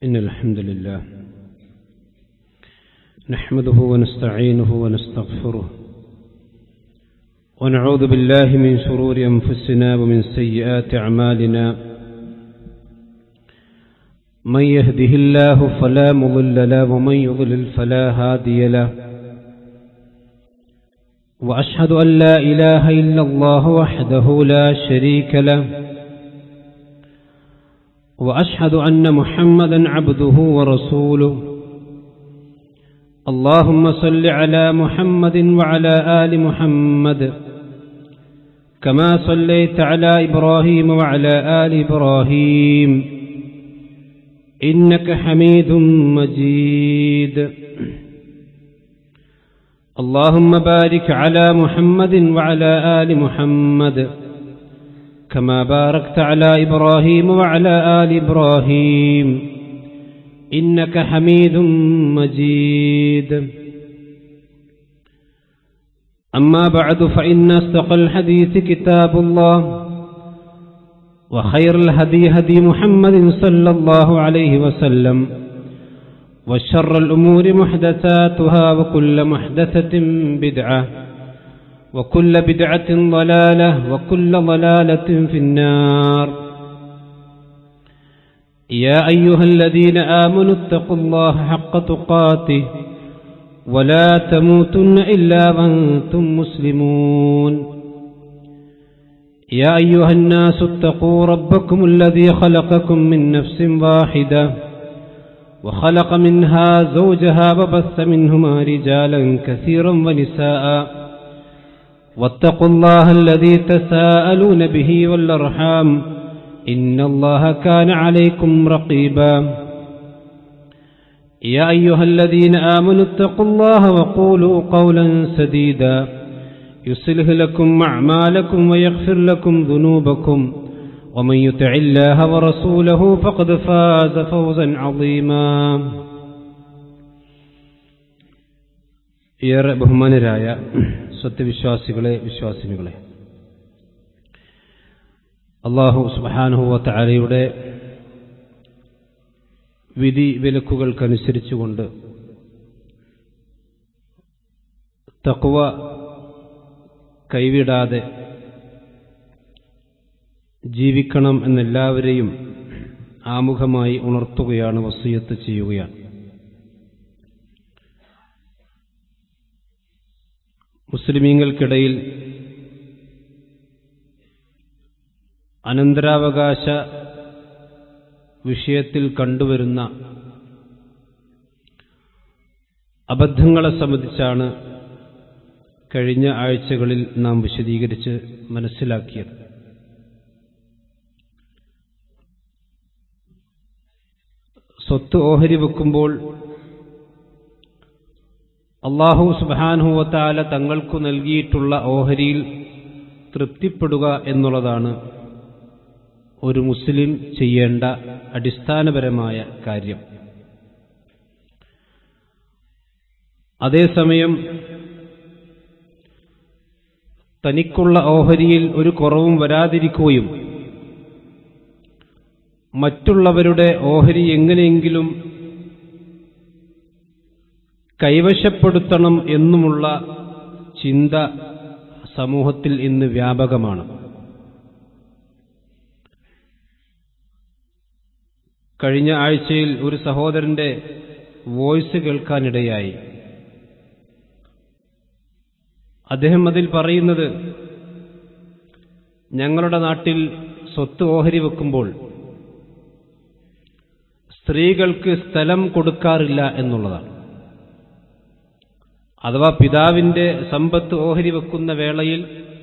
إن الحمد لله نحمده ونستعينه ونستغفره ونعوذ بالله من شرور أنفسنا ومن سيئات أعمالنا من يهده الله فلا مضل له ومن يضلل فلا هادي له وأشهد أن لا إله إلا الله وحده لا شريك له وأشهد أن محمدا عبده ورسوله اللهم صل على محمد وعلى آل محمد كما صليت على إبراهيم وعلى آل إبراهيم إنك حميد مجيد اللهم بارك على محمد وعلى آل محمد كما باركت على إبراهيم وعلى آل إبراهيم إنك حميد مجيد أما بعد فإن أصدق الحديث كتاب الله وخير الهدي هدي محمد صلى الله عليه وسلم وشر الأمور محدثاتها وكل محدثة بدعة وكل بدعة ضلالة وكل ضلالة في النار يا أيها الذين آمنوا اتقوا الله حق تقاته ولا تموتن إلا وأنتم مسلمون يا أيها الناس اتقوا ربكم الذي خلقكم من نفس واحدة وخلق منها زوجها وبث منهما رجالا كثيرا ونساء واتقوا الله الذي تساءلون به والأرحام إن الله كان عليكم رقيبا يا أيها الذين آمنوا اتقوا الله وقولوا قولا سديدا يصلح لكم أعمالكم ويغفر لكم ذنوبكم ومن يطع الله ورسوله فقد فاز فوزا عظيما ഏറെ ബഹുമാനരായ സത്യവിശ്വാസികളെ വിശ്വാസിനികളെ അള്ളാഹു സുബാനുഹുവത്തലയുടെ വിധി വിലക്കുകൾക്കനുസരിച്ചുകൊണ്ട് തക്കുവ കൈവിടാതെ ജീവിക്കണം എന്നെല്ലാവരെയും ആമുഖമായി ഉണർത്തുകയാണ് വസീയത്ത് ചെയ്യുകയാണ് മുസ്ലിമീങ്ങൾക്കിടയിൽ അനന്തരാവകാശ വിഷയത്തിൽ കണ്ടുവരുന്ന അബദ്ധങ്ങളെ സംബന്ധിച്ചാണ് കഴിഞ്ഞ ആഴ്ചകളിൽ നാം വിശദീകരിച്ച് മനസ്സിലാക്കിയത് സ്വത്ത് ഓഹരി വെക്കുമ്പോൾ അള്ളാഹു സുബാനുഹുവത്താല തങ്ങൾക്കു നൽകിയിട്ടുള്ള ഓഹരിയിൽ തൃപ്തിപ്പെടുക എന്നുള്ളതാണ് ഒരു മുസ്ലിം ചെയ്യേണ്ട അടിസ്ഥാനപരമായ കാര്യം അതേസമയം തനിക്കുള്ള ഓഹരിയിൽ ഒരു കുറവും വരാതിരിക്കുകയും മറ്റുള്ളവരുടെ ഓഹരി എങ്ങനെയെങ്കിലും കൈവശപ്പെടുത്തണം എന്നുമുള്ള ചിന്ത സമൂഹത്തിൽ ഇന്ന് വ്യാപകമാണ് കഴിഞ്ഞ ആഴ്ചയിൽ ഒരു സഹോദരന്റെ വോയിസ് കേൾക്കാനിടയായി അദ്ദേഹം അതിൽ പറയുന്നത് ഞങ്ങളുടെ നാട്ടിൽ സ്വത്ത് ഓഹരി വെക്കുമ്പോൾ സ്ത്രീകൾക്ക് സ്ഥലം കൊടുക്കാറില്ല എന്നുള്ളതാണ് അഥവാ പിതാവിന്റെ സമ്പത്ത് ഓഹരി വെക്കുന്ന വേളയിൽ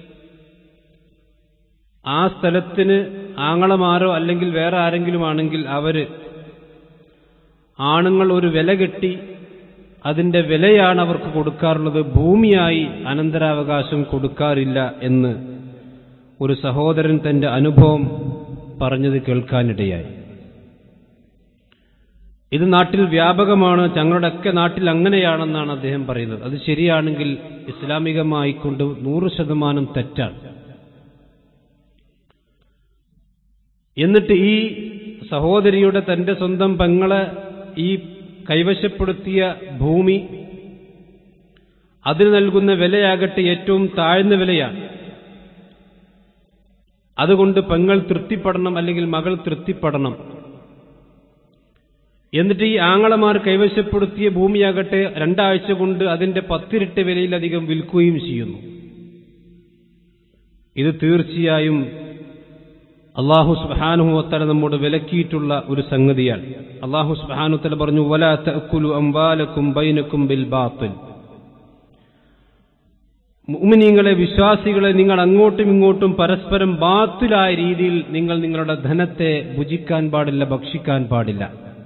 ആ സ്ഥലത്തിന് ആങ്ങളമാരോ അല്ലെങ്കിൽ വേറെ ആരെങ്കിലും ആണെങ്കിൽ അവര് ആണുങ്ങൾ ഒരു വില കെട്ടി അതിന്റെ വിലയാണ് അവർക്ക് കൊടുക്കാറുള്ളത് ഭൂമിയായി അനന്തരാവകാശം കൊടുക്കാറില്ല എന്ന് ഒരു സഹോദരൻ തന്റെ അനുഭവം പറഞ്ഞത് കേൾക്കാനിടയായി ഇത് നാട്ടിൽ വ്യാപകമാണ് ഞങ്ങളുടെയൊക്കെ നാട്ടിൽ അങ്ങനെയാണെന്നാണ് അദ്ദേഹം പറയുന്നത് അത് ശരിയാണെങ്കിൽ ഇസ്ലാമികമായിക്കൊണ്ട് നൂറ് ശതമാനം തെറ്റാണ് എന്നിട്ട് ഈ സഹോദരിയുടെ തന്റെ സ്വന്തം പെങ്ങളെ ഈ കൈവശപ്പെടുത്തിയ ഭൂമി അതിന് നൽകുന്ന വിലയാകട്ടെ ഏറ്റവും താഴ്ന്ന വിലയാണ് അതുകൊണ്ട് പെങ്ങൾ തൃപ്തിപ്പെടണം അല്ലെങ്കിൽ മകൾ തൃപ്തിപ്പെടണം എന്നിട്ട് ഈ ആങ്ങളമാർ കൈവശപ്പെടുത്തിയ ഭൂമിയാകട്ടെ രണ്ടാഴ്ച കൊണ്ട് അതിന്റെ പത്തിരട്ട് വിലയിലധികം വിൽക്കുകയും ചെയ്യുന്നു ഇത് തീർച്ചയായും അള്ളാഹു സുബാനുഹുവത്തല നമ്മോട് വിലക്കിയിട്ടുള്ള ഒരു സംഗതിയാണ് അള്ളാഹു സുബാനുത്തല പറഞ്ഞു വല തക്കുലു അംബാലക്കും ബൈനക്കും ബിൽ ബാത്തിൽ മുഅ്മിനീങ്ങളെ വിശ്വാസികളെ നിങ്ങൾ അങ്ങോട്ടും ഇങ്ങോട്ടും പരസ്പരം ബാത്തിലായ രീതിയിൽ നിങ്ങൾ നിങ്ങളുടെ ധനത്തെ ഭുജിക്കാൻ പാടില്ല ഭക്ഷിക്കാൻ പാടില്ല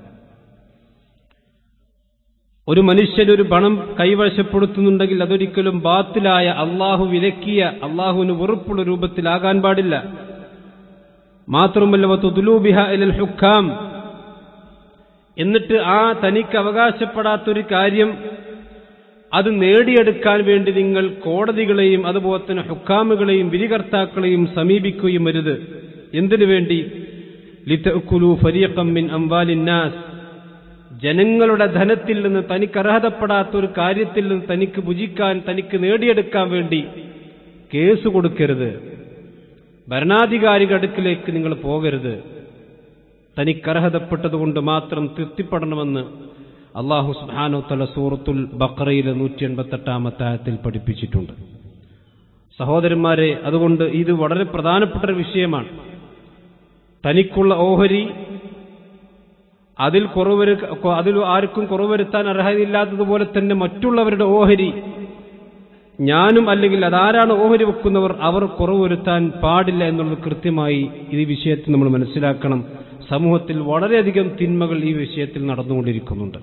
ഒരു മനുഷ്യൻ ഒരു പണം കൈവശപ്പെടുത്തുന്നുണ്ടെങ്കിൽ അതൊരിക്കലും ബാത്തിലായ അള്ളാഹു വിലക്കിയ അള്ളാഹുവിന് വെറുപ്പുള്ള രൂപത്തിലാകാൻ പാടില്ല മാത്രമല്ല തുലുബിഹ ഇലൽ ഹുക്കാം എന്നിട്ട് ആ തനിക്ക് അവകാശപ്പെടാത്തൊരു കാര്യം അത് നേടിയെടുക്കാൻ വേണ്ടി നിങ്ങൾ കോടതികളെയും അതുപോലെ തന്നെ ഹുക്കാമുകളെയും വിധികർത്താക്കളെയും സമീപിക്കുകയും വരുത് എന്തിനു വേണ്ടി ലിതഅക്കുലു ഫരീഖം മിൻ അംവാലിന്നാസ് ജനങ്ങളുടെ ധനത്തിൽ നിന്ന് തനിക്ക് അർഹതപ്പെടാത്ത ഒരു കാര്യത്തിൽ നിന്ന് തനിക്ക് ഭുജിക്കാൻ തനിക്ക് നേടിയെടുക്കാൻ വേണ്ടി കേസ് കൊടുക്കരുത് ഭരണാധികാരികളുടെ അടുക്കിലേക്ക് നിങ്ങൾ പോകരുത് തനിക്കർഹതപ്പെട്ടതുകൊണ്ട് മാത്രം തൃപ്തിപ്പെടണമെന്ന് അള്ളാഹു സുബാനോ തല സൂറത്തുൽ ബക്രയിലെ നൂറ്റി എൺപത്തെട്ടാമത്തെ ആയത്തിൽ പഠിപ്പിച്ചിട്ടുണ്ട് സഹോദരന്മാരെ അതുകൊണ്ട് ഇത് വളരെ പ്രധാനപ്പെട്ട ഒരു വിഷയമാണ് തനിക്കുള്ള ഓഹരി അതിൽ കുറവ് അതിൽ ആർക്കും കുറവ് വരുത്താൻ അർഹതയില്ലാത്തതുപോലെ തന്നെ മറ്റുള്ളവരുടെ ഓഹരി ഞാനും അല്ലെങ്കിൽ അതാരാണ് ഓഹരി വെക്കുന്നവർ അവർ കുറവ് വരുത്താൻ പാടില്ല എന്നുള്ളത് കൃത്യമായി ഈ വിഷയത്തിൽ നമ്മൾ മനസ്സിലാക്കണം സമൂഹത്തിൽ വളരെയധികം തിന്മകൾ ഈ വിഷയത്തിൽ നടന്നുകൊണ്ടിരിക്കുന്നുണ്ട്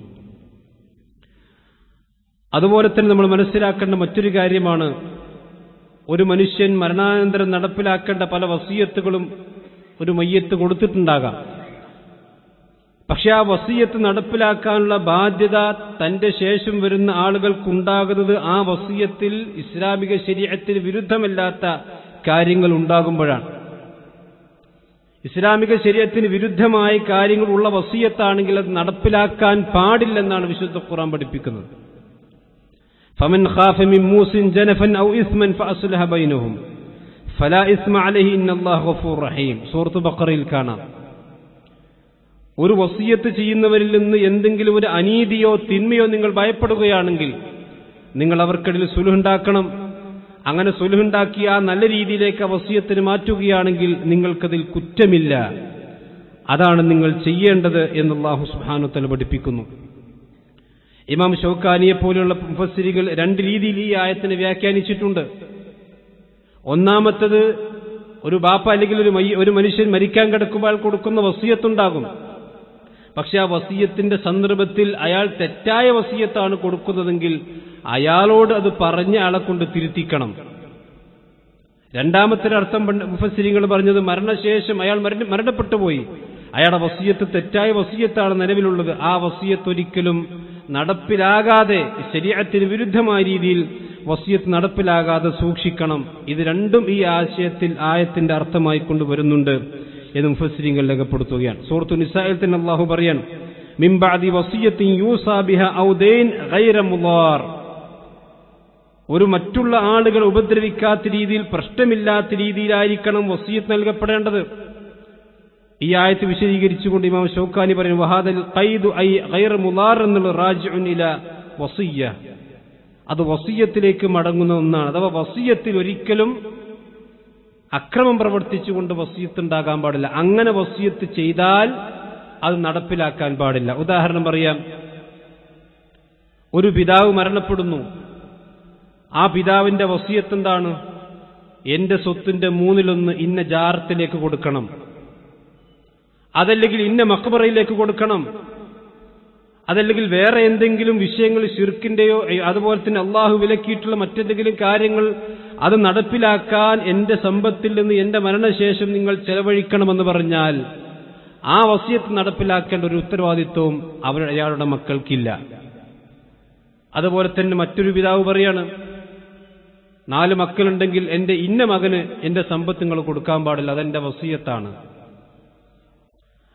അതുപോലെ തന്നെ നമ്മൾ മനസ്സിലാക്കേണ്ട മറ്റൊരു കാര്യമാണ് ഒരു മനുഷ്യൻ മരണാനന്തരം നടപ്പിലാക്കേണ്ട പല വസീയത്തുകളും ഒരു മയ്യത്ത് കൊടുത്തിട്ടുണ്ടാകാം പക്ഷെ ആ വസീയത്ത് നടപ്പിലാക്കാനുള്ള ബാധ്യത തന്റെ ശേഷം വരുന്ന ആളുകൾക്കുണ്ടാകുന്നത് ആ വസീയത്തിൽ ഇസ്ലാമിക ശരീരത്തിന് വിരുദ്ധമല്ലാത്ത കാര്യങ്ങൾ ഉണ്ടാകുമ്പോഴാണ് ഇസ്ലാമിക ശരീരത്തിന് വിരുദ്ധമായ കാര്യങ്ങൾ ഉള്ള വസീയത്താണെങ്കിൽ അത് നടപ്പിലാക്കാൻ പാടില്ലെന്നാണ് വിശുദ്ധ ഖുറാൻ പഠിപ്പിക്കുന്നത് فمن خاف من موس جنفا أو إثما فأصلح بينهم فلا إثم عليه إن الله غفور رحيم സൂറത്ത് ബക്കറയിൽ കാണാം ഒരു വസീയത്ത് ചെയ്യുന്നവരിൽ നിന്ന് എന്തെങ്കിലും ഒരു അനീതിയോ തിന്മയോ നിങ്ങൾ ഭയപ്പെടുകയാണെങ്കിൽ നിങ്ങൾ അവർക്കിടയിൽ സുലുണ്ടാക്കണം അങ്ങനെ സുലുണ്ടാക്കി ആ നല്ല രീതിയിലേക്ക് ആ വസീയത്തിന് മാറ്റുകയാണെങ്കിൽ നിങ്ങൾക്കതിൽ കുറ്റമില്ല അതാണ് നിങ്ങൾ ചെയ്യേണ്ടത് എന്ന് അള്ളാഹു സുഹാനുത്തല പഠിപ്പിക്കുന്നു ഇമാം ഷൗക്കാനിയെ പോലെയുള്ള മുഫസ്സിരികൾ രണ്ട് രീതിയിൽ ഈ ആയത്തിനെ വ്യാഖ്യാനിച്ചിട്ടുണ്ട് ഒന്നാമത്തത് ഒരു ബാപ്പ അല്ലെങ്കിൽ ഒരു മയ്യ- ഒരു മനുഷ്യൻ മരിക്കാൻ കിടക്കുമ്പോൾ കൊടുക്കുന്ന വസീയത്തുണ്ടാകും പക്ഷെ ആ വസീയത്തിന്റെ സന്ദർഭത്തിൽ അയാൾ തെറ്റായ വസീയത്താണ് കൊടുക്കുന്നതെങ്കിൽ അയാളോട് അത് പറഞ്ഞ ആളെ കൊണ്ട് തിരുത്തിക്കണം രണ്ടാമത്തെ അർത്ഥം മുഫസിരിങ്ങൾ പറഞ്ഞത് മരണശേഷം അയാൾ മരണ മരണപ്പെട്ടു പോയി അയാളുടെ വസീയത്ത് തെറ്റായ വസീയത്താണ് നിലവിലുള്ളത് ആ വസീയത്ത് ഒരിക്കലും നടപ്പിലാകാതെ ശരീരത്തിന് വിരുദ്ധമായ രീതിയിൽ വസീയത്ത് നടപ്പിലാകാതെ സൂക്ഷിക്കണം ഇത് രണ്ടും ഈ ആശയത്തിൽ ആയത്തിന്റെ അർത്ഥമായി കൊണ്ടുവരുന്നുണ്ട് എന്ന് മുഫസ്സിരിങ്ങൾ രേഖപ്പെടുത്തുകയാണ് സൂറത്തു നിസായിൽ തന്നെ അള്ളാഹു പറയാൻ മിംബാദി വസീയത്തിൻ യൂസാ ബിഹ ഔ ദൈൻ ഗൈറ മുളാർ ഒരു മറ്റുള്ള ആളുകൾ ഉപദ്രവിക്കാത്ത രീതിയിൽ പ്രശ്നമില്ലാത്ത രീതിയിലായിരിക്കണം വസീയത്ത് നൽകപ്പെടേണ്ടത് ഈ ആയത്ത് വിശദീകരിച്ചുകൊണ്ട് ഇമാം ഷൗക്കാനി പറയും വഹാദൽ ഖൈദു ഐ ഗൈർ മുലാർ എന്നുള്ള റാജിഉൻ ഇല വസിയ്യ അത് വസീയത്തിലേക്ക് മടങ്ങുന്ന ഒന്നാണ് അഥവാ വസീയത്തിൽ ഒരിക്കലും അക്രമം പ്രവർത്തിച്ചുകൊണ്ട് വസീയത്ത് ഉണ്ടാകാൻ പാടില്ല അങ്ങനെ വസീയത്ത് ചെയ്താൽ അത് നടപ്പിലാക്കാൻ പാടില്ല ഉദാഹരണം പറയാം ഒരു പിതാവ് മരണപ്പെടുന്നു ആ പിതാവിന്റെ വസീയത്ത് എന്താണ് എന്റെ സ്വത്തിന്റെ മൂന്നിലൊന്ന് ഇന്ന ജാറത്തിലേക്ക് കൊടുക്കണം അതല്ലെങ്കിൽ ഇന്ന മക്ബറയിലേക്ക് കൊടുക്കണം അതല്ലെങ്കിൽ വേറെ എന്തെങ്കിലും വിഷയങ്ങൾ ശിർക്കിന്റെയോ ഏ- അതുപോലെ തന്നെ അള്ളാഹു വിലക്കിയിട്ടുള്ള മറ്റെന്തെങ്കിലും കാര്യങ്ങൾ അത് നടപ്പിലാക്കാൻ എന്റെ സമ്പത്തിൽ നിന്ന് എന്റെ മരണശേഷം നിങ്ങൾ ചെലവഴിക്കണമെന്ന് പറഞ്ഞാൽ ആ വസിയത്ത് നടപ്പിലാക്കേണ്ട ഒരു ഉത്തരവാദിത്വവും അവർ അയാളുടെ മക്കൾക്കില്ല അതുപോലെ തന്നെ മറ്റൊരു പിതാവ് പറയാണ് നാല് മക്കളുണ്ടെങ്കിൽ എന്റെ ഇന്ന മകന് എന്റെ സമ്പത്ത് നിങ്ങൾ കൊടുക്കാൻ പാടില്ല അതെന്റെ വസീയത്താണ്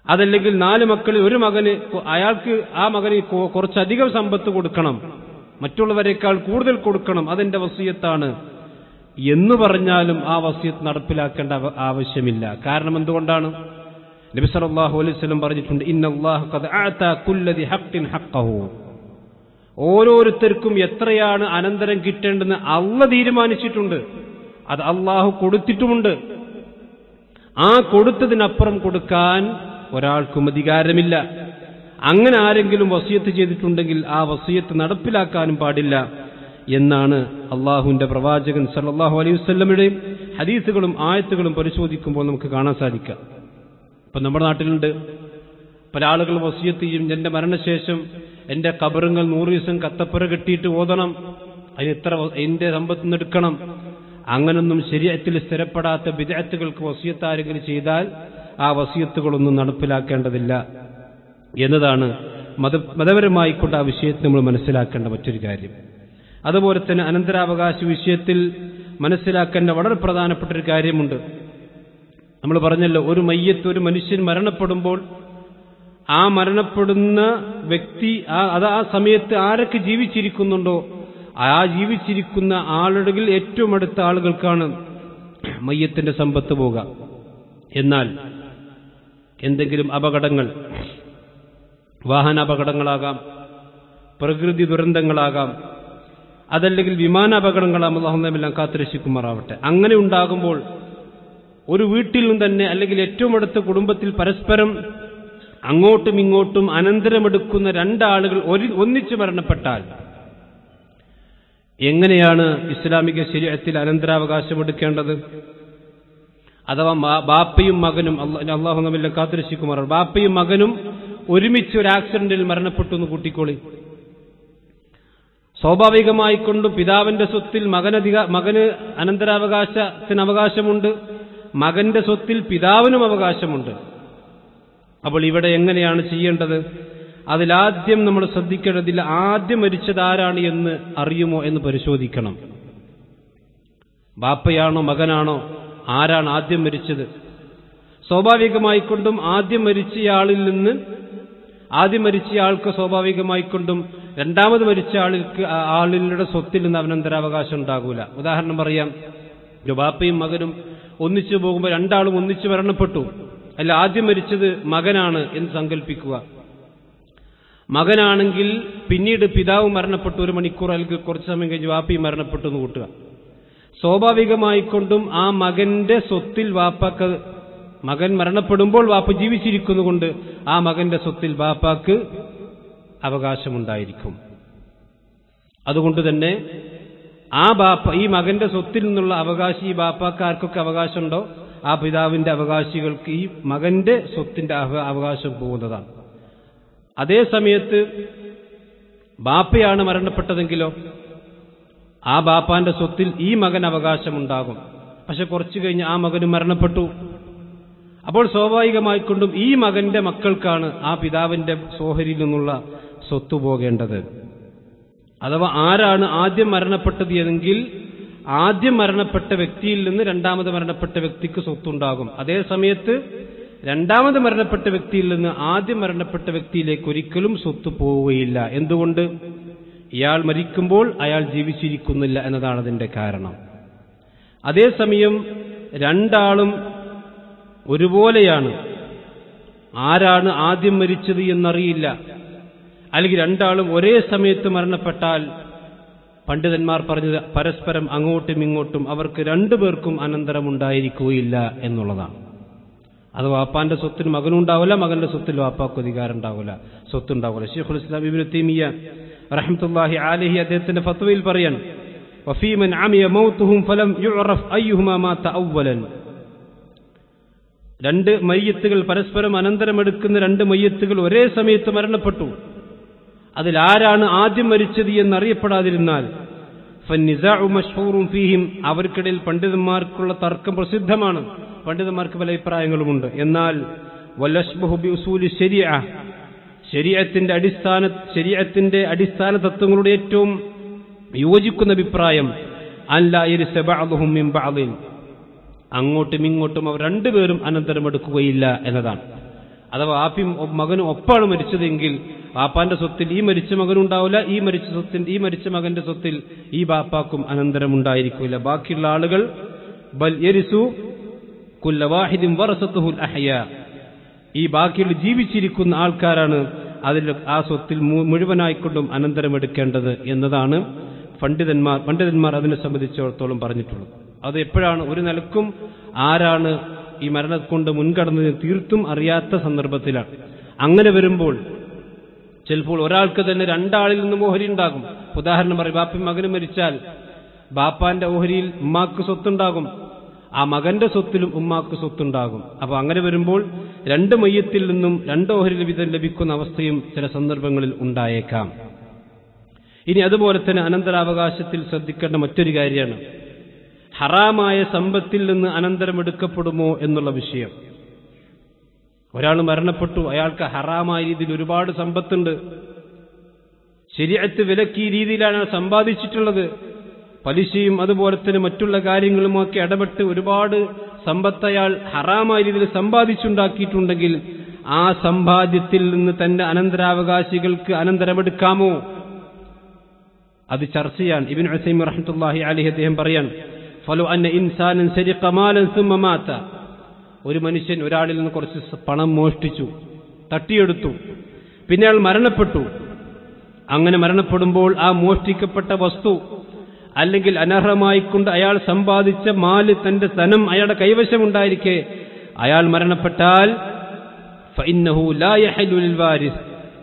അതല്ലെങ്കിൽ നാല് മക്കളിൽ ഒരു മകന് കൊ- അയാൾക്ക് ആ മകന് കൊ- കുറച്ചധികം സമ്പത്ത് കൊടുക്കണം മറ്റുള്ളവരെക്കാൾ കൂടുതൽ കൊടുക്കണം അതെന്റെ വസീയത്താണ് എന്ന് പറഞ്ഞാലും ആ വസീയത്ത് നടപ്പിലാക്കേണ്ട അവ- ആവശ്യമില്ല കാരണം എന്തുകൊണ്ടാണ് നബി സല്ലല്ലാഹു അലൈഹി വസല്ലം പറഞ്ഞിട്ടുണ്ട് ഇന്നല്ലാഹു ഖദ് അഅത കുല്ലദി ഹഖ്ഖിൻ ഹഖ്ഖഹു ഓരോരുത്തർക്കും എത്രയാണ് അനന്തരം കിട്ടേണ്ടെന്ന് അള്ള തീരുമാനിച്ചിട്ടുണ്ട് അത് അള്ളാഹു കൊടുത്തിട്ടുമുണ്ട് ആ കൊടുത്തതിനപ്പുറം കൊടുക്കാൻ ഒരാൾക്കും അധികാരമില്ല അങ്ങനെ ആരെങ്കിലും വസിയത്ത് ചെയ്തിട്ടുണ്ടെങ്കിൽ ആ വസിയത്ത് നടപ്പിലാക്കാനും പാടില്ല എന്നാണ് അള്ളാഹുവിന്റെ പ്രവാചകൻ സല്ലല്ലാഹു അലൈഹി വസല്ലമയുടെയും ഹദീസുകളും ആയത്തുകളും പരിശോധിക്കുമ്പോൾ നമുക്ക് കാണാൻ സാധിക്കാം ഇപ്പൊ നമ്മുടെ നാട്ടിലുണ്ട് പല ആളുകൾ വസിയത്ത് ചെയ്യും എന്റെ മരണശേഷം എന്റെ കബറുങ്ങൾ നൂറ് ദിവസം കത്തപ്പുര കെട്ടിയിട്ട് ഓതണം അതിന് ഇത്ര വ- എന്റെ സമ്പത്ത് നിന്ന് എടുക്കണം അങ്ങനൊന്നും ശരീരത്തിൽ സ്ഥിരപ്പെടാത്ത വിദഗ്ധകൾക്ക് വസിയത്ത് ആരെങ്കിലും ചെയ്താൽ ആ വസിയത്തുകളൊന്നും നടപ്പിലാക്കേണ്ടതില്ല എന്നതാണ് മത മതപരമായി കൊണ്ട് ആ വിഷയത്തിൽ നമ്മൾ മനസ്സിലാക്കേണ്ട മറ്റൊരു കാര്യം അതുപോലെ തന്നെ അനന്തരാവകാശ വിഷയത്തിൽ മനസ്സിലാക്കേണ്ട വളരെ പ്രധാനപ്പെട്ട ഒരു കാര്യമുണ്ട് നമ്മൾ പറഞ്ഞല്ലോ ഒരു മയ്യത്ത് ഒരു മനുഷ്യൻ മരണപ്പെടുമ്പോൾ ആ മരണപ്പെടുന്ന വ്യക്തി ആ അത് ആ സമയത്ത് ആരൊക്കെ ജീവിച്ചിരിക്കുന്നുണ്ടോ ആ ജീവിച്ചിരിക്കുന്ന ആളുടെ ഏറ്റവും അടുത്ത ആളുകൾക്കാണ് മയ്യത്തിന്റെ സമ്പത്ത് പോവുക എന്നാൽ എന്തെങ്കിലും അപകടങ്ങൾ വാഹനാപകടങ്ങളാകാം പ്രകൃതി ദുരന്തങ്ങളാകാം അതല്ലെങ്കിൽ വിമാനാപകടങ്ങളാം അള്ളാഹുമെല്ലാം കാത്തുരക്ഷിക്കുമാറാവട്ടെ അങ്ങനെ ഉണ്ടാകുമ്പോൾ ഒരു വീട്ടിൽ നിന്ന് തന്നെ അല്ലെങ്കിൽ ഏറ്റവും അടുത്ത കുടുംബത്തിൽ പരസ്പരം അങ്ങോട്ടും ഇങ്ങോട്ടും അനന്തരമെടുക്കുന്ന രണ്ടാളുകൾ ഒരു ഒന്നിച്ചു മരണപ്പെട്ടാൽ എങ്ങനെയാണ് ഇസ്ലാമിക ശരീരത്തിൽ അനന്തരാവകാശം എടുക്കേണ്ടത് അഥവാ മാ- ബാപ്പയും മകനും അള്ളാ- അള്ളാഹു നമ്മെല്ലാം കാത്തുരക്ഷിക്കുമാർ ബാപ്പയും മകനും ഒരുമിച്ച് ഒരു ആക്സിഡന്റിൽ മരണപ്പെട്ടു എന്ന് കൂട്ടിക്കോളി സ്വാഭാവികമായി കൊണ്ടും പിതാവിന്റെ സ്വത്തിൽ മകനധിക മകന് അനന്തരാവകാശത്തിന് അവകാശമുണ്ട് മകന്റെ സ്വത്തിൽ പിതാവിനും അവകാശമുണ്ട് അപ്പോൾ ഇവിടെ എങ്ങനെയാണ് ചെയ്യേണ്ടത് അതിലാദ്യം നമ്മൾ ശ്രദ്ധിക്കേണ്ടതില്ല ആദ്യം മരിച്ചത് ആരാണ് എന്ന് അറിയുമോ എന്ന് പരിശോധിക്കണം ബാപ്പയാണോ മകനാണോ ആരാണ് ആദ്യം മരിച്ചത് സ്വാഭാവികമായിക്കൊണ്ടും ആദ്യം മരിച്ചയാളിൽ നിന്ന് ആദ്യം മരിച്ചയാൾക്ക് സ്വാഭാവികമായിക്കൊണ്ടും രണ്ടാമത് മരിച്ച ആളിൽക്ക് ആ ആളിന്റെ സ്വത്തിൽ നിന്ന് അവനന്തരാവകാശം ഉണ്ടാകൂല ഉദാഹരണം പറയാം ഒരു ബാപ്പയും മകനും ഒന്നിച്ചു പോകുമ്പോൾ രണ്ടാളും ഒന്നിച്ചു മരണപ്പെട്ടു അല്ല ആദ്യം മരിച്ചത് മകനാണ് എന്ന് സങ്കല്പിക്കുക മകനാണെങ്കിൽ പിന്നീട് പിതാവ് മരണപ്പെട്ടു ഒരു മണിക്കൂർ അല്ലെങ്കിൽ കുറച്ച് സമയം കഴിഞ്ഞ് വാപ്പയും മരണപ്പെട്ടു എന്ന് കൂട്ടുക സ്വാഭാവികമായിക്കൊണ്ടും ആ മകന്റെ സ്വത്തിൽ വാപ്പാക്ക് മകൻ മരണപ്പെടുമ്പോൾ വാപ്പ ജീവിച്ചിരിക്കുന്നുകൊണ്ട് ആ മകന്റെ സ്വത്തിൽ വാപ്പാക്ക് അവകാശമുണ്ടായിരിക്കും അതുകൊണ്ട് തന്നെ ആ ബാപ്പ ഈ മകന്റെ സ്വത്തിൽ നിന്നുള്ള അവകാശി ഈ ബാപ്പാക്ക് ആർക്കൊക്കെ അവകാശമുണ്ടോ ആ പിതാവിന്റെ അവകാശികൾക്ക് ഈ മകന്റെ സ്വത്തിന്റെ അവ- അവകാശം പോകുന്നതാണ് അതേ സമയത്ത് ബാപ്പയാണ് മരണപ്പെട്ടതെങ്കിലോ ആ ബാപ്പാന്റെ സ്വത്തിൽ ഈ മകൻ അവകാശമുണ്ടാകും പക്ഷെ കുറച്ചു കഴിഞ്ഞ് ആ മകന് മരണപ്പെട്ടു അപ്പോൾ സ്വാഭാവികമായിക്കൊണ്ടും ഈ മകന്റെ മക്കൾക്കാണ് ആ പിതാവിന്റെ സോഹരിയിൽ നിന്നുള്ള സ്വത്ത് പോകേണ്ടത് അഥവാ ആരാണ് ആദ്യം മരണപ്പെട്ടത് എങ്കിൽ ആദ്യം മരണപ്പെട്ട വ്യക്തിയിൽ നിന്ന് രണ്ടാമത് മരണപ്പെട്ട വ്യക്തിക്ക് സ്വത്തുണ്ടാകും അതേ സമയത്ത് രണ്ടാമത് മരണപ്പെട്ട വ്യക്തിയിൽ നിന്ന് ആദ്യം മരണപ്പെട്ട വ്യക്തിയിലേക്ക് ഒരിക്കലും സ്വത്ത് പോവുകയില്ല എന്തുകൊണ്ട് ഇയാൾ മരിക്കുമ്പോൾ അയാൾ ജീവിച്ചിരിക്കുന്നില്ല എന്നതാണ് അതിന്റെ കാരണം അതേസമയം രണ്ടാളും ഒരുപോലെയാണ് ആരാണ് ആദ്യം മരിച്ചത് എന്നറിയില്ല അല്ലെങ്കിൽ രണ്ടാളും ഒരേ സമയത്ത് മരണപ്പെട്ടാൽ പണ്ഡിതന്മാർ പറഞ്ഞത് പരസ്പരം അങ്ങോട്ടും ഇങ്ങോട്ടും അവർക്ക് രണ്ടുപേർക്കും അനന്തരമുണ്ടായിരിക്കുകയില്ല എന്നുള്ളതാണ് അത് വാപ്പാന്റെ സ്വത്തിന് മകനുണ്ടാവില്ല മകന്റെ സ്വത്തിൽ വാപ്പാക്ക് അധികാരം ഉണ്ടാവില്ല സ്വത്തുണ്ടാവില്ല ഷെയ്ഖുൽ ഇസ്ലാം ഇബ്നു തൈമിയ റഹ്മത്തുള്ളാഹി അലൈഹി അദ്ദേഹത്തിന്റെ ഫത്വയിൽ പറയാൻ വഫീമൻ അമിയ മൗതുഹും ഫലം യുഅറഫ് അയ്യുഹുമാ മാത അവ്വലൻ രണ്ട് മയ്യത്തുകൾ പരസ്പരം അനന്തരമെടുക്കുന്ന രണ്ട് മയ്യത്തുകൾ ഒരേ സമയത്ത് മരണപ്പെട്ടു അതിലാരാണ് ആദ്യം മരിച്ചത് എന്നറിയപ്പെടാതിരുന്നാൽ ഫന്നിസാഉ മഷ്ഹൂറും ഫീഹിം അവർക്കിടയിൽ പണ്ഡിതന്മാർക്കുള്ള തർക്കം പ്രസിദ്ധമാണ് പണ്ഡിതന്മാർക്ക് പല അഭിപ്രായങ്ങളുമുണ്ട് എന്നാൽ വല്ലഷ്ബഹു ബി ഉസൂലി ശരിയ ശരീഅത്തിന്റെ അടിസ്ഥാന ശരീഅത്തിന്റെ അടിസ്ഥാന തത്വങ്ങളുടെ ഏറ്റവും യോജിക്കുന്ന അഭിപ്രായം അല്ല യരിസ ബഅദുഹും മിൻ ബഅദിൻ അങ്ങോട്ടും ഇങ്ങോട്ടും അവർ രണ്ടുപേരും അനന്തരമെടുക്കുകയില്ല എന്നതാണ് അഥവാ വാപ്പിയും ഒ- മകനും ഒപ്പാണ് മരിച്ചതെങ്കിൽ വാപ്പാന്റെ സ്വത്തിൽ ഈ മരിച്ച മകനുണ്ടാവില്ല ഈ മരിച്ച സ്വത്തിൽ ഈ മരിച്ച മകന്റെ സ്വത്തിൽ ഈ ബാപ്പാക്കും അനന്തരം ഉണ്ടായിരിക്കില്ല ബാക്കിയുള്ള ആളുകൾ ബൽ യരിസു കുല്ല വാഹിദിൻ വറസത്തുഹുൽ അഹ്യ ഈ ബാക്കിയുള്ള ജീവിച്ചിരിക്കുന്ന ആൾക്കാരാണ് അതിൽ ആ സ്വത്തിൽ മു- മുഴുവനായിക്കൊണ്ടും അനന്തരമെടുക്കേണ്ടത് എന്നതാണ് പണ്ഡിതന്മാർ പണ്ഡിതന്മാർ അതിനെ സംബന്ധിച്ചിടത്തോളം പറഞ്ഞിട്ടുള്ളത് അത് എപ്പോഴാണ് ഒരു നിലക്കും ആരാണ് ഈ മരണം കൊണ്ട് മുൻകടന്നത് തീർത്തും അറിയാത്ത സന്ദർഭത്തിലാണ് അങ്ങനെ വരുമ്പോൾ ചിലപ്പോൾ ഒരാൾക്ക് തന്നെ രണ്ടാളിൽ നിന്നും ഓഹരി ഉണ്ടാകും ഉദാഹരണം പറയും ബാപ്പി മകന് മരിച്ചാൽ ബാപ്പാന്റെ ഓഹരിയിൽ ഉമ്മാക്ക് സ്വത്തുണ്ടാകും ആ മകന്റെ സ്വത്തിലും ഉമ്മാക്ക് സ്വത്തുണ്ടാകും അപ്പൊ അങ്ങനെ വരുമ്പോൾ രണ്ട് മയ്യത്തിൽ നിന്നും രണ്ട് ഓഹരി വിധം ലഭിക്കുന്ന അവസ്ഥയും ചില സന്ദർഭങ്ങളിൽ ഉണ്ടായേക്കാം ഇനി അതുപോലെ തന്നെ അനന്തരാവകാശത്തിൽ ശ്രദ്ധിക്കേണ്ട മറ്റൊരു കാര്യമാണ് ഹറാമായ സമ്പത്തിൽ നിന്ന് അനന്തരമെടുക്കപ്പെടുമോ എന്നുള്ള വിഷയം ഒരാൾ മരണപ്പെട്ടു അയാൾക്ക് ഹറാമായ രീതിയിൽ ഒരുപാട് സമ്പത്തുണ്ട് ശരിയത്ത് വിലക്ക് ഈ രീതിയിലാണ് അയാൾ സമ്പാദിച്ചിട്ടുള്ളത് പലിശയും അതുപോലെ തന്നെ മറ്റുള്ള കാര്യങ്ങളുമൊക്കെ ഇടപെട്ട് ഒരുപാട് സമ്പത്ത് അയാൾ ഹറാമായ രീതിയിൽ സമ്പാദിച്ചുണ്ടാക്കിയിട്ടുണ്ടെങ്കിൽ ആ സമ്പാദ്യത്തിൽ നിന്ന് തന്റെ അനന്തരാവകാശികൾക്ക് അനന്തരമെടുക്കാമോ അത് ചർച്ച ചെയ്യാൻ ഇബിൻ ഹുസൈം റഹ്മത്തുള്ളാഹി അലൈഹി അദ്ദേഹം പറയാൻ ഫലോ അന്ന ഇൻസാനൻ സരിഖ മാലൻ സുമ്മ മാത ഒരു മനുഷ്യൻ ഒരാളിൽ നിന്ന് കുറച്ച് സ- പണം മോഷ്ടിച്ചു തട്ടിയെടുത്തു പിന്നെ അയാൾ മരണപ്പെട്ടു അങ്ങനെ മരണപ്പെടുമ്പോൾ ആ മോഷ്ടിക്കപ്പെട്ട വസ്തു അല്ലെങ്കിൽ അനർഹമായിക്കൊണ്ട് അയാൾ സമ്പാദിച്ച മാല് തന്റെ ധനം അയാളുടെ കൈവശമുണ്ടായിരിക്കെ അയാൾ മരണപ്പെട്ടാൽ ഫഇന്നഹു ലാ യഹല്ലു ലിൽ വാരിസ്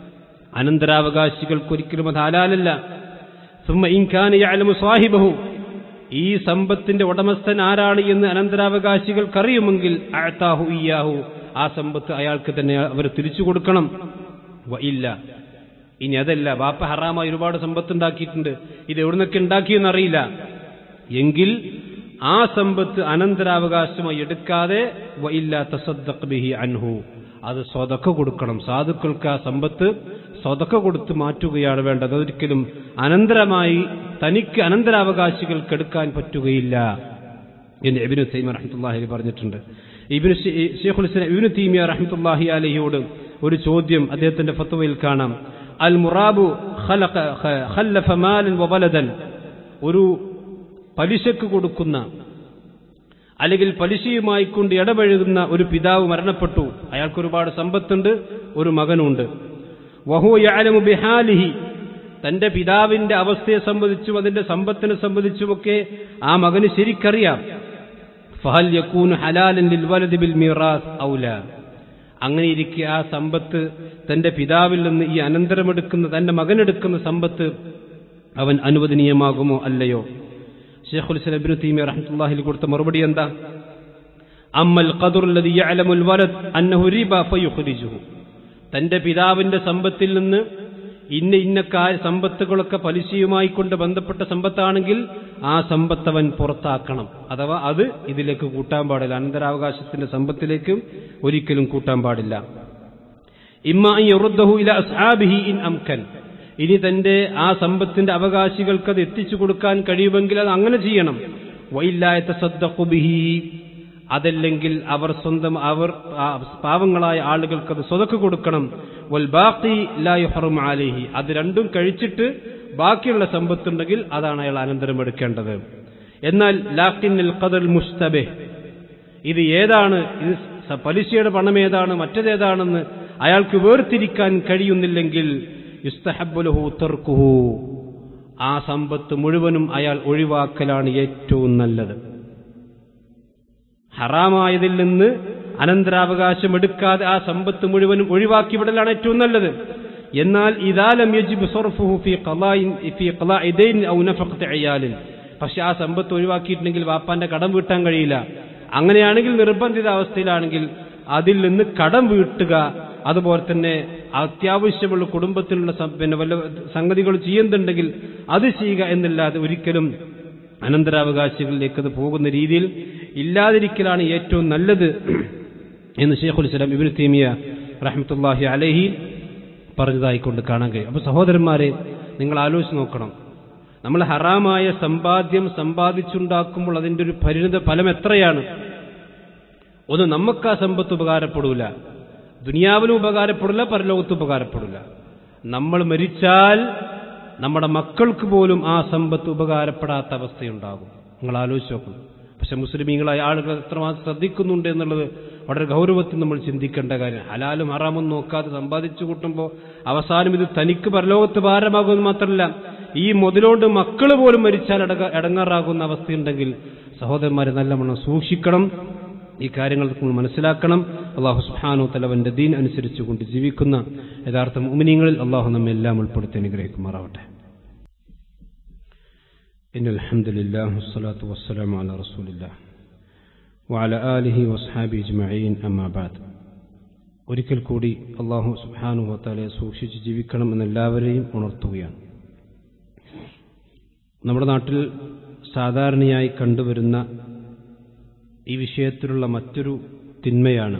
അനന്തരാവകാശികൾക്കൊരിക്കലും അത് ഹലാലല്ല ثم إن كان يعلم صاحبه ഈ സമ്പത്തിന്റെ ഉടമസ്ഥൻ ആരാണ് എന്ന് അനന്തരാവകാശികൾക്കറിയുമെങ്കിൽ അഴത്താഹു ഇയാഹു ആ സമ്പത്ത് അയാൾക്ക് തന്നെ അവർ തിരിച്ചു കൊടുക്കണം വ ഇല്ല ഇനി അതല്ല ബാപ്പ ഹറാമായി ഒരുപാട് സമ്പത്ത് ഉണ്ടാക്കിയിട്ടുണ്ട് ഇത് എവിടുന്നൊക്കെ ഉണ്ടാക്കിയെന്നറിയില്ല എങ്കിൽ ആ സമ്പത്ത് അനന്തരാവകാശമായി എടുക്കാതെ വ ഇല്ല തസദ്ദഖ് ബിഹി അൻഹു അത് സ്വതക്ക കൊടുക്കണം സാധുക്കൾക്ക് ആ സമ്പത്ത് സ്വതക്ക കൊടുത്ത് മാറ്റുകയാണ് വേണ്ടത് അതൊരിക്കലും അനന്തരമായി തനിക്ക് അനന്തരാവകാശികൾക്ക് എടുക്കാൻ പറ്റുകയില്ല എന്ന് ഇബിനു തൈമ റഹ്മത്തുള്ളാഹി പറഞ്ഞിട്ടുണ്ട് ഇബിനു ഷെയ്ഖുൽ ഇസ്ലാം ഇബിനു തീമിയ റഹ്മത്തുള്ളാഹി അലഹിയോട് ഒരു ചോദ്യം അദ്ദേഹത്തിന്റെ ഫത്വയിൽ കാണാം അൽ മുറാബു ഖലഖ ഖ- ഖല്ലഫ മാലൻ വബലദൻ ഒരു പലിശക്ക് കൊടുക്കുന്ന അല്ലെങ്കിൽ പലിശയുമായി കൊണ്ട് ഇടപഴകുന്ന ഒരു പിതാവ് മരണപ്പെട്ടു അയാൾക്ക് ഒരുപാട് സമ്പത്തുണ്ട് ഒരു മകനുണ്ട് വഹു യഅലമു ബിഹാലിഹി തന്റെ പിതാവിന്റെ അവസ്ഥയെ സംബന്ധിച്ചും അതിന്റെ സമ്പത്തിനെ സംബന്ധിച്ചുമൊക്കെ ആ മകന് ശരിക്കറിയാം ഫഹൽ യക്കൂനു ഹലാലൻ ലിൽ വലദി ബിൽ മീറാസ് ഔല അങ്ങനെ ഇരിക്കെ ആ സമ്പത്ത് തന്റെ പിതാവിൽ നിന്ന് ഈ അനന്തരമെടുക്കുന്ന തന്റെ മകനെടുക്കുന്ന സമ്പത്ത് അവൻ അനുവദനീയമാകുമോ അല്ലയോ ഷെയ്ഖുൽ ഇസ്ലാം ഇബ്നു തീമിയ റഹ്മത്തുള്ളാഹിൽ കൊടുത്ത മറുപടി എന്താ അമ്മൽ ഖദറുല്ലദി യഅലമുൽ വലദ് അന്നഹു റിബ ഫയുഖ്രിജുഹു തന്റെ പിതാവിന്റെ സമ്പത്തിൽ നിന്ന് ഇന്ന ഇന്ന കാ- സമ്പത്തുകളൊക്കെ പലിശയുമായി കൊണ്ട് ബന്ധപ്പെട്ട സമ്പത്താണെങ്കിൽ ആ സമ്പത്ത് അവൻ പുറത്താക്കണം അഥവാ അത് ഇതിലേക്ക് കൂട്ടാൻ പാടില്ല അനന്തരാവകാശത്തിന്റെ സമ്പത്തിലേക്ക് ഒരിക്കലും കൂട്ടാൻ പാടില്ല ഇമ്മ അൻ യറുദ്ദഹു ഇല അസ്ഹാബിഹി ഇൻ അംകൻ ഇനി തന്റെ ആ സമ്പത്തിന്റെ അവകാശികൾക്ക് അത് എത്തിച്ചു കൊടുക്കാൻ കഴിയുമെങ്കിൽ അത് അങ്ങനെ ചെയ്യണം വൈല്ലായത്ത ബിഹി അതല്ലെങ്കിൽ അവർ സ്വന്തം അവർ ആ പാവങ്ങളായ ആളുകൾക്ക് അത് സ്വതക്ക് കൊടുക്കണം വൽ ബാക്കി ലാ യുഹറും അലൈഹി അത് രണ്ടും കഴിച്ചിട്ട് ബാക്കിയുള്ള സമ്പത്തുണ്ടെങ്കിൽ അതാണ് അയാൾ അനന്തരം എടുക്കേണ്ടത് എന്നാൽ ലാക്കിന്നിൽ ഖദർ മുസ്തബെ ഇത് ഏതാണ് ഇത് സ- പലിശയുടെ പണം ഏതാണ് മറ്റേതേതാണെന്ന് അയാൾക്ക് വേർതിരിക്കാൻ കഴിയുന്നില്ലെങ്കിൽ യുസ്തഹബ്ബുലഹു തർക്കുഹു ആ സമ്പത്ത് മുഴുവനും അയാൾ ഒഴിവാക്കലാണ് ഏറ്റവും നല്ലത് ഹറാമായതിൽ നിന്ന് അനന്തരാവകാശം എടുക്കാതെ ആ സമ്പത്ത് മുഴുവനും ഒഴിവാക്കി വിടലാണ് ഏറ്റവും നല്ലത് എന്നാൽ ഇതാലം യജിബ് സർഫുഹു ഫീ ഖളാഇൻ ഫീ ഖളാഇ ദൈൻ ഔ നഫഖത്തി അയാലിൻ പക്ഷെ ആ സമ്പത്ത് ഒഴിവാക്കിയിട്ടുണ്ടെങ്കിൽ വാപ്പാന്റെ കടം വീട്ടാൻ കഴിയില്ല അങ്ങനെയാണെങ്കിൽ നിർബന്ധിത അവസ്ഥയിലാണെങ്കിൽ അതിൽ നിന്ന് കടം വീട്ടുക അതുപോലെ തന്നെ അത്യാവശ്യമുള്ള കുടുംബത്തിനുള്ള സം- പിന്നെ വല്ല സംഗതികൾ ചെയ്യുന്നുണ്ടെങ്കിൽ അത് ചെയ്യുക എന്നല്ലാതെ ഒരിക്കലും അനന്തരാവകാശികളിലേക്ക് അത് പോകുന്ന രീതിയിൽ ഇല്ലാതിരിക്കലാണ് ഏറ്റവും നല്ലത് എന്ന് ഷെയ്ഖുൽ ഇസ്ലാം ഇബിന് തീമിയ റഹ്മത്തുല്ലാഹി അലഹി പറഞ്ഞതായിക്കൊണ്ട് കാണാൻ കഴിയും അപ്പൊ സഹോദരന്മാരെ നിങ്ങൾ ആലോചിച്ച് നോക്കണം നമ്മൾ ഹറാമായ സമ്പാദ്യം സമ്പാദിച്ചുണ്ടാക്കുമ്പോൾ അതിന്റെ ഒരു പരിണിത ഫലം എത്രയാണ് ഒന്ന് നമുക്ക് ആ സമ്പത്ത് ഉപകാരപ്പെടൂല ദുനിയാവിലും ഉപകാരപ്പെടില്ല പരലോകത്തും ഉപകാരപ്പെടില്ല നമ്മൾ മരിച്ചാൽ നമ്മുടെ മക്കൾക്ക് പോലും ആ സമ്പത്ത് ഉപകാരപ്പെടാത്ത അവസ്ഥയുണ്ടാകും നിങ്ങൾ ആലോചിച്ച് നോക്കണം പക്ഷെ മുസ്ലിമീങ്ങളായ ആളുകൾ എത്രമാത്രം ശ്രദ്ധിക്കുന്നുണ്ട് എന്നുള്ളത് വളരെ ഗൗരവത്തിൽ നമ്മൾ ചിന്തിക്കേണ്ട കാര്യം ഹലാലും ഹറാമും നോക്കാതെ സമ്പാദിച്ചു കൂട്ടുമ്പോൾ അവസാനം ഇത് തനിക്ക് പരലോകത്ത് ഭാരമാകുമെന്ന് മാത്രമല്ല ഈ മുതലോണ്ട് മക്കൾ പോലും മരിച്ചാൽ അടക അടങ്ങാറാകുന്ന അവസ്ഥയുണ്ടെങ്കിൽ സഹോദരന്മാരെ നല്ലവണ്ണം സൂക്ഷിക്കണം ഈ കാര്യങ്ങൾ നമ്മൾ മനസ്സിലാക്കണം അള്ളാഹു സുഹാനു തലവന്റെ ദീൻ അനുസരിച്ചുകൊണ്ട് ജീവിക്കുന്ന യഥാർത്ഥ ഉമിനിങ്ങളിൽ അള്ളാഹു നമ്മെ എല്ലാം ഉൾപ്പെടുത്തി അനുഗ്രഹിക്കുമാറാവട്ടെ إن الحمد لله والصلاة والسلام على رسول الله وعلى آله وأصحابه أجمعين أما بعد ഒരിക്കൽ കൂടി അള്ളാഹു സുബ്ഹാനു വത്താലെ സൂക്ഷിച്ച് ജീവിക്കണം എന്നെല്ലാവരെയും ഉണർത്തുകയാണ് നമ്മുടെ നാട്ടിൽ സാധാരണയായി കണ്ടുവരുന്ന ഈ വിഷയത്തിലുള്ള മറ്റൊരു തിന്മയാണ്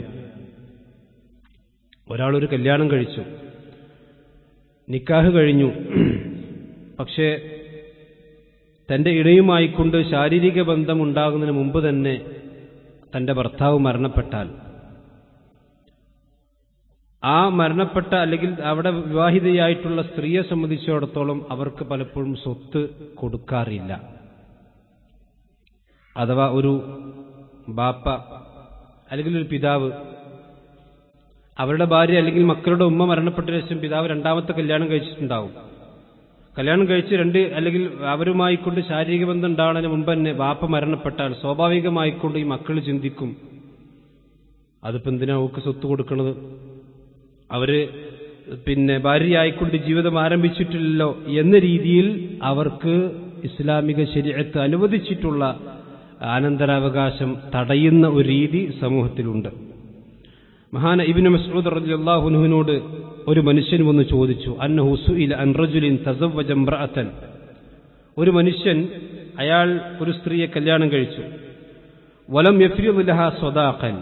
ഒരാളൊരു കല്യാണം കഴിച്ചു നിക്കാഹ് കഴിഞ്ഞു പക്ഷേ തന്റെ ഇണയുമായിക്കൊണ്ട് ശാരീരിക ബന്ധം ഉണ്ടാകുന്നതിന് മുമ്പ് തന്നെ തന്റെ ഭർത്താവ് മരണപ്പെട്ടാൽ ആ മരണപ്പെട്ട അല്ലെങ്കിൽ അവിടെ വിവാഹിതയായിട്ടുള്ള സ്ത്രീയെ സംബന്ധിച്ചിടത്തോളം അവർക്ക് പലപ്പോഴും സ്വത്ത് കൊടുക്കാറില്ല അഥവാ ഒരു ബാപ്പ അല്ലെങ്കിൽ ഒരു പിതാവ് അവരുടെ ഭാര്യ അല്ലെങ്കിൽ മക്കളുടെ ഉമ്മ മരണപ്പെട്ട ശേഷം പിതാവ് രണ്ടാമത്തെ കല്യാണം കഴിച്ചിട്ടുണ്ടാവും കല്യാണം കഴിച്ച് രണ്ട് അല്ലെങ്കിൽ അവരുമായി കൊണ്ട് ശാരീരിക ബന്ധം ഉണ്ടാവുന്നതിന് മുമ്പ് തന്നെ ബാപ്പ മരണപ്പെട്ടാൽ സ്വാഭാവികമായിക്കൊണ്ട് ഈ മക്കൾ ചിന്തിക്കും അതിപ്പോ എന്തിനാ അവക്ക് സ്വത്ത് കൊടുക്കുന്നത് അവര് പിന്നെ ഭാര്യയായിക്കൊണ്ട് ജീവിതം ആരംഭിച്ചിട്ടില്ലല്ലോ എന്ന രീതിയിൽ അവർക്ക് ഇസ്ലാമിക ശരീരത്ത് അനുവദിച്ചിട്ടുള്ള അനന്തരാവകാശം തടയുന്ന ഒരു രീതി സമൂഹത്തിലുണ്ട് മഹാന ഇബിന് മസൂദ് റളിയല്ലാഹുനുവിനോട് ഒരു മനുഷ്യൻ വന്ന് ചോദിച്ചു അന്നഹു സുഇല അൻ റജുലിൻ തസവ്വജ ഇംറഅതൻ ഒരു മനുഷ്യൻ അയാൾ ഒരു സ്ത്രീയെ കല്യാണം കഴിച്ചു വലം യഫ്രിദ് ലഹ സ്വദാഖൻ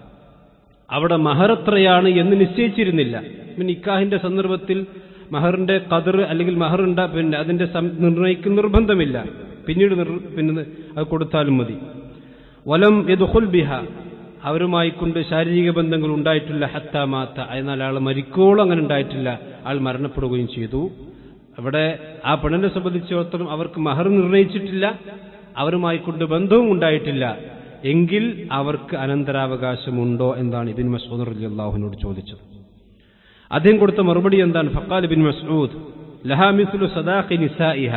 അവിടെ മഹർ എത്രയാണ് എന്ന് നിശ്ചയിച്ചിരുന്നില്ല പിന്നെ നിക്കാഹിന്റെ സന്ദർഭത്തിൽ മഹറിന്റെ കതിർ അല്ലെങ്കിൽ മഹർ ഉണ്ടാ പിന്നെ അതിന്റെ സം- നിർണ്ണയിക്കുന്ന നിർബന്ധമില്ല പിന്നീട് നിർ- പിന്നെ അത് കൊടുത്താലും മതി വലം യദ്ഖുൽ ബിഹ അവരുമായി കൊണ്ട് ശാരീരിക ബന്ധങ്ങൾ ഉണ്ടായിട്ടില്ല ഹത്താ മാത്ത എന്നാൽ ആൾ മരിക്കോളം അങ്ങനെ ഉണ്ടായിട്ടില്ല ആൾ മരണപ്പെടുകയും ചെയ്തു അവിടെ ആ പെണ്ണിനെ സംബന്ധിച്ചിടത്തോളം അവർക്ക് മഹർ നിർണയിച്ചിട്ടില്ല അവരുമായി കൊണ്ട് ബന്ധവും ഉണ്ടായിട്ടില്ല എങ്കിൽ അവർക്ക് അനന്തരാവകാശമുണ്ടോ എന്നാണ് ഇബിൻ മസൂദ് അലി അള്ളാഹുവിനോട് ചോദിച്ചത് അദ്ദേഹം കൊടുത്ത മറുപടി എന്താണ് ഫക്കാൽ ബിൻ മസൂദ് ലഹാമിസുലു സദാഖി നിസാഇഹ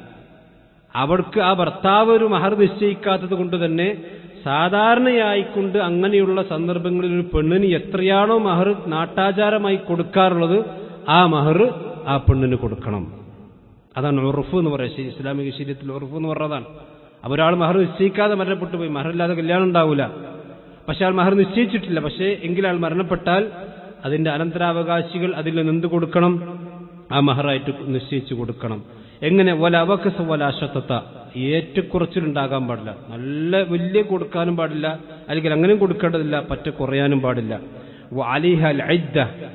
അവർക്ക് ആ ഭർത്താവ് ഒരു മഹർ നിശ്ചയിക്കാത്തത് കൊണ്ട് തന്നെ സാധാരണയായിക്കൊണ്ട് അങ്ങനെയുള്ള സന്ദർഭങ്ങളിൽ ഒരു പെണ്ണിന് എത്രയാണോ മഹർ നാട്ടാചാരമായി കൊടുക്കാറുള്ളത് ആ മഹർ ആ പെണ്ണിന് കൊടുക്കണം അതാണ് ഉറുഫ് എന്ന് പറയുക ശരി, ഇസ്ലാമിക ശരീരത്തിൽ ഉറുഫ് എന്ന് പറഞ്ഞതാണ് അപ്പൊ ഒരാൾ മഹർ നിശ്ചയിക്കാതെ മരണപ്പെട്ടു പോയി മഹറില്ലാതെ കല്യാണം ഉണ്ടാവില്ല പക്ഷെ ആൾ മഹർ നിശ്ചയിച്ചിട്ടില്ല പക്ഷേ എങ്കിൽ ആൾ മരണപ്പെട്ടാൽ അതിന്റെ അനന്തരാവകാശികൾ അതിൽ നിന്ന് എന്ത് കൊടുക്കണം ആ മഹറായിട്ട് നിശ്ചയിച്ചു കൊടുക്കണം എങ്ങനെ വല അവക്കസ വല അശത്തത്ത ഏറ്റക്കുറച്ചിലുണ്ടാകാൻ പാടില്ല നല്ല വലിയ കൊടുക്കാനും പാടില്ല അല്ലെങ്കിൽ അങ്ങനെയും കൊടുക്കേണ്ടതില്ല പറ്റ കുറയാനും പാടില്ല അലിഹ ഐദ്ദ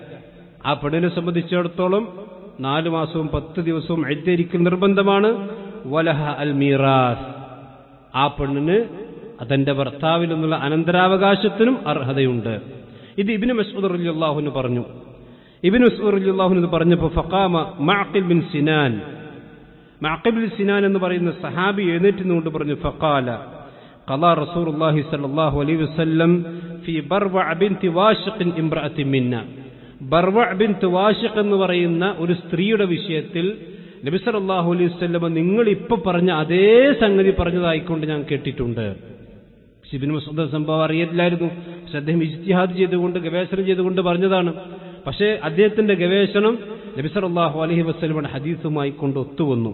ആ പെണ്ണിനെ സംബന്ധിച്ചിടത്തോളം നാലു മാസവും പത്ത് ദിവസവും ഐദ്ദരിക്കൽ നിർബന്ധമാണ് വലഹ അൽ മീറാസ് ആ പെണ്ണിന് തന്റെ ഭർത്താവിൽ നിന്നുള്ള അനന്തരാവകാശത്തിനും അർഹതയുണ്ട് ഇത് ഇബിന് മസൂദ് അള്ളാഹുന് പറഞ്ഞു ഇബിന് മസൂദ് അള്ളാഹുന് ഇത് പറഞ്ഞപ്പോൾ ഫഖാമ Maqil bin Sinan Maqil bin Sinan എന്ന് പറയുന്ന സഹാബി എഴുന്നേറ്റ് നിന്നുകൊണ്ട് പറഞ്ഞു ഫഖാല قضى رسول الله صلى الله عليه وسلم في بروع بنت واشق امرأة منا ബർവ ബിൻ വാഷിഖ് എന്ന് പറയുന്ന ഒരു സ്ത്രീയുടെ വിഷയത്തിൽ നബി സല്ലല്ലാഹു അലൈഹി വസല്ലമ നിങ്ങൾ ഇപ്പൊ പറഞ്ഞ അതേ സംഗതി പറഞ്ഞതായിക്കൊണ്ട് ഞാൻ കേട്ടിട്ടുണ്ട് ഷിബിൻ മസൂദ് സംഭവം അറിയില്ലായിരുന്നു പക്ഷെ അദ്ദേഹം ഇജ്തിഹാദ് ചെയ്തുകൊണ്ട് ഗവേഷണം ചെയ്തുകൊണ്ട് പറഞ്ഞതാണ് പക്ഷേ അദ്ദേഹത്തിന്റെ ഗവേഷണം നബി സല്ലല്ലാഹു അലൈഹി വസല്ലമയുടെ ഹദീസുമായി കൊണ്ട് ഒത്തുവന്നു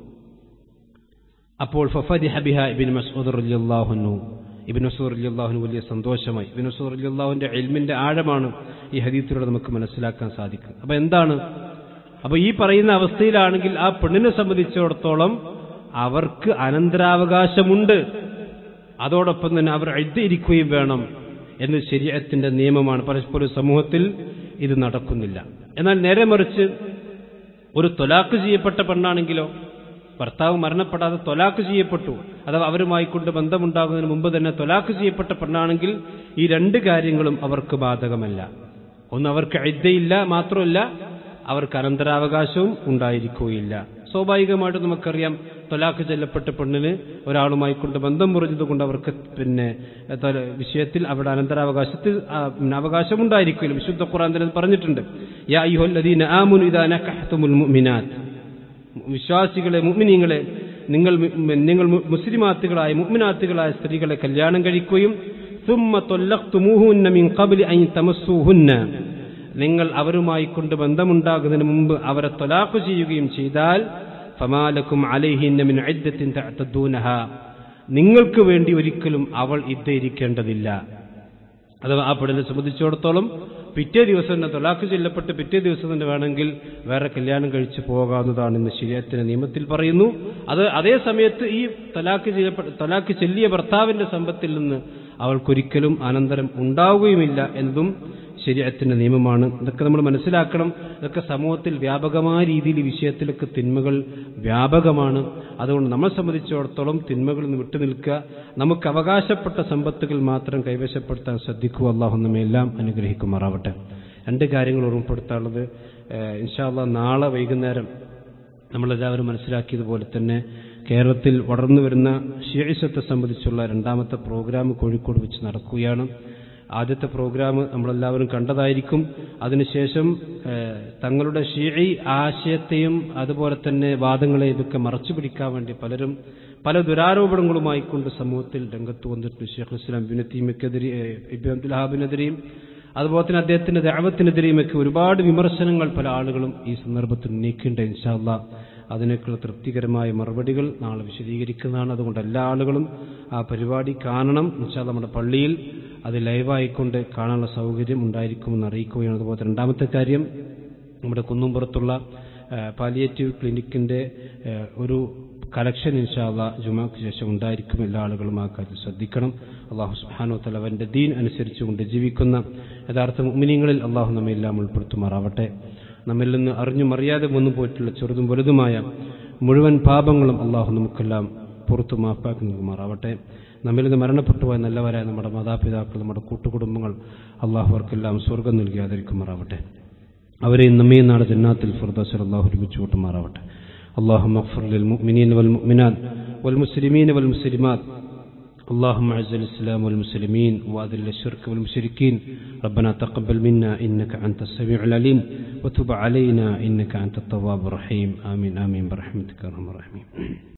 അപ്പോൾ ഫഫദിഹ ബിഹ ഇബിൻ മസ്ഊദ് റളിയല്ലാഹു അൻഹു ഇബിൻ മസൂർ അള്ളാഹുന് വലിയ സന്തോഷമായി ഇബിൻ മസൂർ അള്ളാഹുവിന്റെ എൽമിന്റെ ആഴമാണ് ഈ ഹദീത്തിലൂടെ നമുക്ക് മനസ്സിലാക്കാൻ സാധിക്കും അപ്പൊ എന്താണ് അപ്പൊ ഈ പറയുന്ന അവസ്ഥയിലാണെങ്കിൽ ആ പെണ്ണിനെ സംബന്ധിച്ചിടത്തോളം അവർക്ക് അനന്തരാവകാശമുണ്ട് അതോടൊപ്പം തന്നെ അവർ എഴുതിയിരിക്കുകയും വേണം എന്ന് ശരീരത്തിന്റെ നിയമമാണ് പരസ്പരം സമൂഹത്തിൽ ഇത് നടക്കുന്നില്ല എന്നാൽ നേരെ മറിച്ച് ഒരു തൊലാക്ക് ചെയ്യപ്പെട്ട പെണ്ണാണെങ്കിലോ ഭർത്താവ് മരണപ്പെടാതെ തൊലാക്ക് ചെയ്യപ്പെട്ടു അഥവാ അവരുമായി കൊണ്ട് ബന്ധമുണ്ടാകുന്നതിന് മുമ്പ് തന്നെ തൊലാക്ക് ചെയ്യപ്പെട്ട പെണ്ണാണെങ്കിൽ ഈ രണ്ട് കാര്യങ്ങളും അവർക്ക് ബാധകമല്ല ഒന്ന് അവർക്ക് ഇദ്ദയില്ല മാത്രമല്ല അവർക്ക് അനന്തരാവകാശവും ഉണ്ടായിരിക്കുകയില്ല സ്വാഭാവികമായിട്ട് നമുക്കറിയാം തൊലാക്ക് ചെല്ലപ്പെട്ട പെണ്ണിന് ഒരാളുമായി കൊണ്ട് ബന്ധം മുറിഞ്ഞതുകൊണ്ട് അവർക്ക് പിന്നെ തൊല- വിഷയത്തിൽ അവിടെ അനന്തരാവകാശത്തിൽ ആ, പിന്നെ അവകാശം ഉണ്ടായിരിക്കില്ല വിശുദ്ധ ഖുറാൻ തന്നെ അത് പറഞ്ഞിട്ടുണ്ട് യാ അയ്യുഹല്ലദീന ആമുനു ഇദാ നകഹ്തുമുൽ മുഅ്മിനാത്ത് വിശ്വാസികളെ മുഅ്മിനീങ്ങളെ നിങ്ങൾ മു- നിങ്ങൾ മു- മുസ്ലിമാത്തുകളായ മുഅ്മിനാത്തുകളായ സ്ത്രീകളെ കല്യാണം കഴിക്കുകയും ثم طلقتموهن من قبل أن تمسوهن നിങ്ങൾ അവരുമായി കൊണ്ട് ബന്ധമുണ്ടാകുന്നതിന് മുമ്പ് അവരെ തൊലാഖ് ചെയ്യുകയും ചെയ്താൽ ഫമാലക്കും അലൈഹിന്ന മിൻ ഇദ്ദത്തിൻ തഅതദ്ദൂനഹ നിങ്ങൾക്ക് വേണ്ടി ഒരിക്കലും അവൾ ഇരിക്കേണ്ടതില്ല അഥവാ ആ പെണ്ണിനെ സംബന്ധിച്ചിടത്തോളം പിറ്റേ ദിവസം തന്നെ തൊലാക്ക് ചെല്ലപ്പെട്ട് പിറ്റേ ദിവസം തന്നെ വേണമെങ്കിൽ വേറെ കല്യാണം കഴിച്ചു പോകാവുന്നതാണ് ഇന്ന് ശരീരത്തിന്റെ നിയമത്തിൽ പറയുന്നു അത് അതേ സമയത്ത് ഈ തലാക്ക് ചെയ്യപ്പെട്ട തലാക്ക് ചെല്ലിയ ഭർത്താവിന്റെ സമ്പത്തിൽ നിന്ന് അവൾക്കൊരിക്കലും അനന്തരം ഉണ്ടാവുകയുമില്ല എന്നതും ശരീരത്തിന്റെ നിയമമാണ് ഇതൊക്കെ നമ്മൾ മനസ്സിലാക്കണം ഇതൊക്കെ സമൂഹത്തിൽ വ്യാപകമായ രീതിയിൽ ഈ വിഷയത്തിലൊക്കെ തിന്മകൾ വ്യാപകമാണ് അതുകൊണ്ട് നമ്മളെ സംബന്ധിച്ചിടത്തോളം തിന്മകളിൽ നിന്ന് വിട്ടുനിൽക്കുക നമുക്ക് അവകാശപ്പെട്ട സമ്പത്തുകൾ മാത്രം കൈവശപ്പെടുത്താൻ ശ്രദ്ധിക്കുക അള്ളാഹു നമ്മെ എല്ലാം അനുഗ്രഹിക്കുമാറാവട്ടെ രണ്ട് കാര്യങ്ങൾ ഓർമ്മപ്പെടുത്താനുള്ളത് ഏഹ് ഇൻഷാല്ല നാളെ വൈകുന്നേരം നമ്മളെല്ലാവരും മനസ്സിലാക്കിയതുപോലെ തന്നെ കേരളത്തിൽ വളർന്നു വരുന്ന ഷിയയിസത്തെ സംബന്ധിച്ചുള്ള രണ്ടാമത്തെ പ്രോഗ്രാം കോഴിക്കോട് വെച്ച് നടക്കുകയാണ് ആദ്യത്തെ പ്രോഗ്രാം നമ്മളെല്ലാവരും കണ്ടതായിരിക്കും അതിനുശേഷം ഏഹ്, തങ്ങളുടെ ഷീഇ ആശയത്തെയും അതുപോലെ തന്നെ വാദങ്ങളെയും ഇതൊക്കെ മറച്ചു പിടിക്കാൻ വേണ്ടി പലരും പല ദുരാരോപണങ്ങളുമായി കൊണ്ട് സമൂഹത്തിൽ രംഗത്ത് വന്നിട്ടുണ്ട് ഷെയ്ഖ് ഇസ്ലാം ബിനത്തീമക്കെതിരെ ഇബ്രാഹിം അബ്ദുൽ ഹാബിനെതിരെയും അതുപോലെ തന്നെ അദ്ദേഹത്തിന്റെ ദാവത്തിനെതിരെയുമൊക്കെ ഒരുപാട് വിമർശനങ്ങൾ പല ആളുകളും ഈ സന്ദർഭത്തിൽ ഉന്നയിക്കേണ്ട ഇൻഷാല്ല അതിനൊക്കെയുള്ള തൃപ്തികരമായ മറുപടികൾ നാളെ വിശദീകരിക്കുന്നതാണ് അതുകൊണ്ട് എല്ലാ ആളുകളും ആ പരിപാടി കാണണം ഇൻഷാല്ല നമ്മുടെ പള്ളിയിൽ അത് ലൈവായിക്കൊണ്ട് കാണാനുള്ള സൗകര്യം ഉണ്ടായിരിക്കുമെന്ന് അറിയിക്കുകയാണ് അതുപോലെ രണ്ടാമത്തെ കാര്യം നമ്മുടെ കുന്നുംപുറത്തുള്ള പാലിയേറ്റീവ് ക്ലിനിക്കിന്റെ ആ, ഒരു കലക്ഷൻ ഇൻഷാല്ല ജുമാക്ക് ശേഷം ഉണ്ടായിരിക്കും എല്ലാ ആളുകളും ആ കാര്യത്തിൽ ശ്രദ്ധിക്കണം അള്ളാഹു സുഹാനോ തല അവന്റെ ദീൻ അനുസരിച്ചുകൊണ്ട് ജീവിക്കുന്ന യഥാർത്ഥ മുമിനിങ്ങളിൽ അള്ളാഹു നമ്മെ എല്ലാം ഉൾപ്പെടുത്തുമാറാവട്ടെ നമ്മിൽ നിന്ന് അറിഞ്ഞും അറിയാതെ വന്നു പോയിട്ടുള്ള ചെറുതും വലുതുമായ മുഴുവൻ പാപങ്ങളും അള്ളാഹു നമുക്കെല്ലാം പുറത്തു മാപ്പാക്കി നൽകുമാറാവട്ടെ നമ്മിൽ നിന്ന് മരണപ്പെട്ടു പോയ നല്ലവരായ നമ്മുടെ മാതാപിതാക്കൾ നമ്മുടെ കൂട്ടുകുടുംബങ്ങൾ അള്ളാഹു അവർക്കെല്ലാം സ്വർഗം നൽകിയാതിരിക്കുമാറാവട്ടെ അവരെയും നമ്മയും നാളെ ജന്നാത്തിൽ ഫിർദൗസിൽ അള്ളാഹു ഒരുമിച്ച് കൂട്ടുമാറാവട്ടെ اللهم اغفر للمؤمنين والمؤمنات والمسلمين والمسلمات اللهم اعز الاسلام والمسلمين واذل الشرك والمشركين ربنا تقبل منا انك انت السميع العليم وتب علينا انك انت التواب الرحيم امين امين برحمتك يا ارحم الراحمين